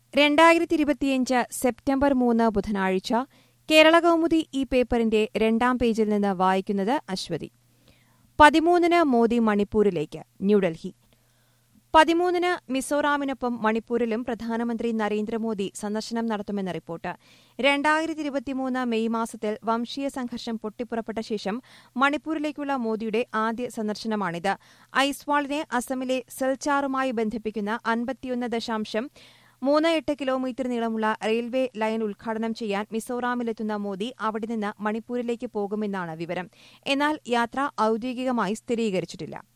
രണ്ടായിരത്തി ഇരുപത്തിയഞ്ച് സെപ്റ്റംബർ മൂന്ന് ബുധനാഴ്ച കേരള കൗമുദി ഈ പേപ്പറിന്റെ രണ്ടാം പേജിൽ നിന്ന് വായിക്കുന്നത് അശ്വതി പതിമൂന്നിന് മോദി മണിപ്പൂരിലേക്ക് ന്യൂഡൽഹി പതിമൂന്നിന് മിസോറാമിനൊപ്പം മണിപ്പൂരിലും പ്രധാനമന്ത്രി നരേന്ദ്രമോദി സന്ദർശനം നടത്തുമെന്ന് റിപ്പോർട്ട് രണ്ടായിരത്തി ഇരുപത്തിമൂന്ന് മെയ് മാസത്തിൽ വംശീയ സംഘർഷം പൊട്ടിപ്പുറപ്പെട്ട ശേഷം മണിപ്പൂരിലേക്കുള്ള മോദിയുടെ ആദ്യ സന്ദർശനമാണിത് ഐസ്വാളിനെ അസമിലെ സിൽച്ചാറുമായി ബന്ധിപ്പിക്കുന്ന അൻപത്തിയൊന്ന് ദശാംശം മൂന്ന് എട്ട് കിലോമീറ്റർ നീളമുള്ള റെയിൽവേ ലൈൻ ഉദ്ഘാടനം ചെയ്യാൻ മിസോറാമിലെത്തുന്ന മോദി അവിടെ നിന്ന് മണിപ്പൂരിലേക്ക് പോകുമെന്നാണ് വിവരം എന്നാൽ യാത്ര ഔദ്യോഗികമായി സ്ഥിരീകരിച്ചിട്ടില്ല